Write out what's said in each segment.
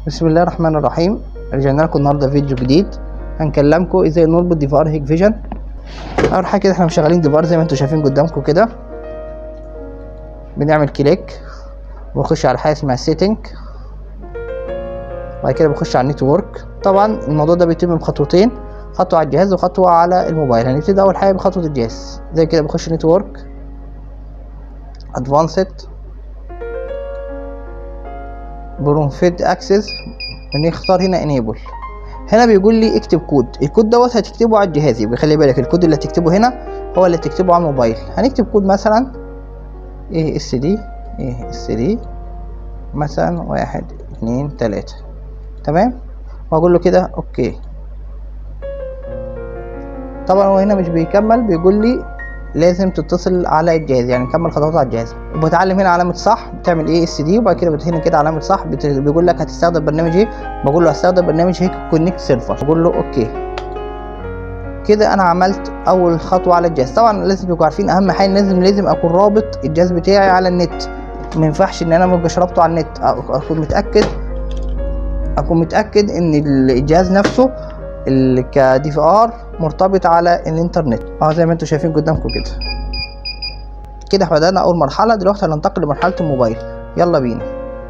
بسم الله الرحمن الرحيم رجعنا لكم النهارده فيديو جديد هنكلمكم ازاي نربط دي في ار هيك فيجن اول حاجه كده احنا مشغلين دي في ار زي ما انتم شايفين قدامكم كده بنعمل كليك وبخش على حاجه اسمها سيتنج بعد كده بخش على النتورك طبعا الموضوع ده بيتم بخطوتين خطوه على الجهاز وخطوه على الموبايل هنبتدي اول حاجه بخطوه الجهاز زي كده بخش نتورك ادفانسد بروفيد اكسس بنختار هنا انيبل هنا بيقول لي اكتب كود الكود دوت هتكتبه على الجهاز يبقى خلي بالك الكود اللي هتكتبه هنا هو اللي تكتبه على الموبايل هنكتب كود مثلا ايه اس دي ايه اس دي مثلا واحد اتنين تلاتة تمام واقول له كده اوكي طبعا هو هنا مش بيكمل بيقول لي لازم تتصل على الجهاز يعني كمل خطوات على الجهاز وبتعلم هنا علامه صح بتعمل ايه اس دي وبعد كده بتهنا كده علامه صح بت... بيقول لك هتستخدم برنامج ايه بقول له هستخدم برنامج هيك كونكت سيرفر بقول له اوكي كده انا عملت اول خطوه على الجهاز طبعا لازم تبقوا عارفين اهم حاجه لازم لازم اكون رابط الجهاز بتاعي على النت ما ينفعش ان انا ما ابقاش رابطه على النت اكون متاكد اكون متاكد ان الجهاز نفسه اللي كدي في ار مرتبط على الانترنت اه زي ما انتم شايفين قدامكم كده كده احنا بدأنا اول مرحلة دلوقتي هننتقل لمرحلة الموبايل يلا بينا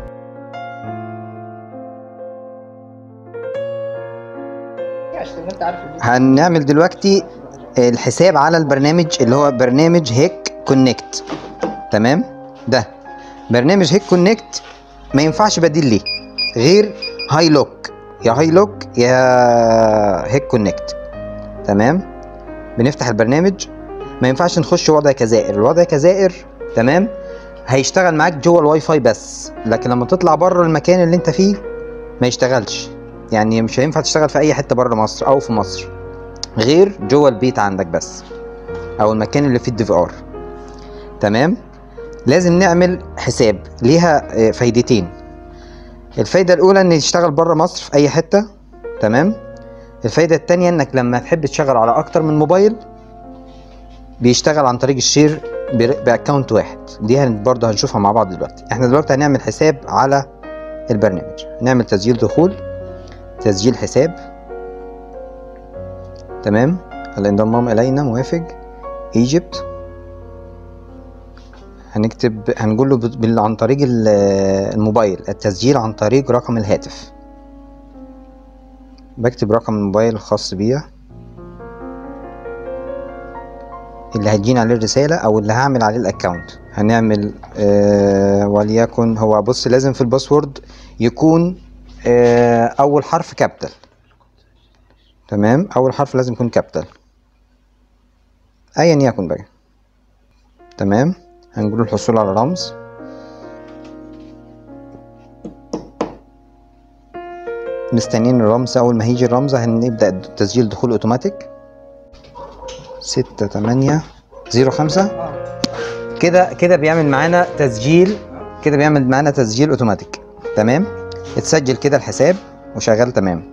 هنعمل دلوقتي الحساب على البرنامج اللي هو برنامج هيك كونكت تمام ده برنامج هيك كونكت ما ينفعش بديل ليه غير هاي لوك يا هاي لوك يا هيك كونكت تمام بنفتح البرنامج ما ينفعش نخش وضع كزائر الوضع كزائر تمام هيشتغل معاك جوه الواي فاي بس لكن لما تطلع بره المكان اللي انت فيه ما يشتغلش يعني مش هينفع تشتغل في اي حته بره مصر او في مصر غير جوه البيت عندك بس او المكان اللي فيه الدي في ار تمام لازم نعمل حساب ليها فايدتين الفايدة الأولى إن يشتغل بره مصر في أي حتة تمام الفايدة التانية إنك لما تحب تشغل على أكتر من موبايل بيشتغل عن طريق الشير بأكونت واحد دي برضه هنشوفها مع بعض دلوقتي احنا دلوقتي هنعمل حساب على البرنامج نعمل تسجيل دخول تسجيل حساب تمام الانضمام إلينا موافق ايجيبت هنكتب هنقول له بال... عن طريق الموبايل التسجيل عن طريق رقم الهاتف بكتب رقم الموبايل الخاص بيا اللي هتجينا عليه الرسالة أو اللي هعمل عليه الأكاونت هنعمل آه وليكن هو بص لازم في الباسورد يكون آه أول حرف كابيتال تمام أول حرف لازم يكون كابيتال أيا يكن بقى تمام هنقول الحصول على رمز مستنيين الرمز اول ما هيجي الرمز هنبدأ تسجيل دخول اوتوماتيك ستة تمانية زيرو خمسة كده كده بيعمل معانا تسجيل كده بيعمل معانا تسجيل اوتوماتيك تمام اتسجل كده الحساب وشغال تمام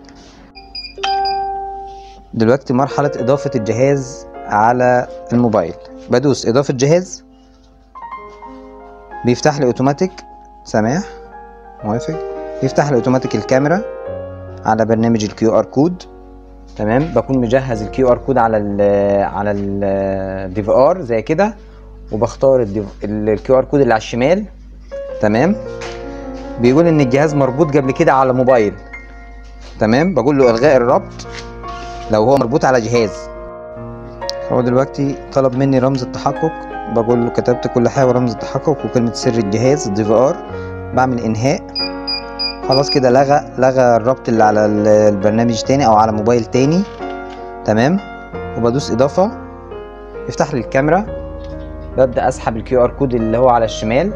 دلوقتي مرحلة اضافة الجهاز على الموبايل بدوس اضافة جهاز بيفتح لي اوتوماتيك سماح موافق يفتح لي اوتوماتيك الكاميرا على برنامج الكيو ار كود تمام بكون مجهز الكيو ار كود على ال على الدي في ار زي كده وبختار الكيو ار كود اللي على الشمال تمام بيقول ان الجهاز مربوط قبل كده على موبايل تمام بقول له الغاء الربط لو هو مربوط على جهاز هو دلوقتي طلب مني رمز التحقق بقول له كتبت كل حاجه ورمز التحقق وكلمه سر الجهاز الدي في ار بعمل انهاء خلاص كده لغى لغى الربط اللي على البرنامج تاني او على موبايل تاني تمام وبدوس اضافه يفتح لي الكاميرا ببدا اسحب الكيو ار كود اللي هو على الشمال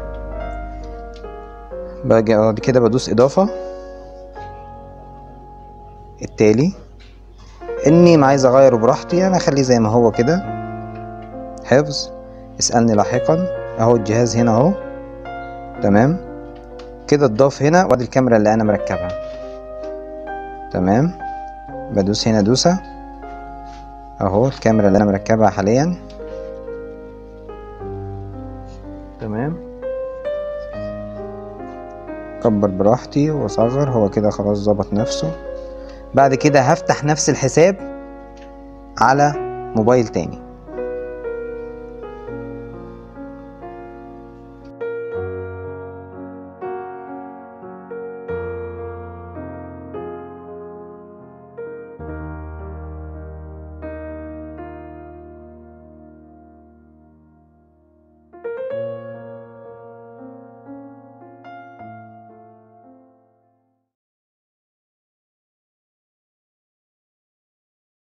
باجي بعد كده بدوس اضافه التالي اني ما عايز اغيره براحتي انا اخليه زي ما هو كده حفظ اسألني لاحقا اهو الجهاز هنا اهو تمام كده اتضاف هنا وادي الكاميرا اللي انا مركبها تمام بدوس هنا دوسة اهو الكاميرا اللي انا مركبها حاليا تمام اكبر براحتي واصغر هو كده خلاص ظبط نفسه بعد كده هفتح نفس الحساب على موبايل تاني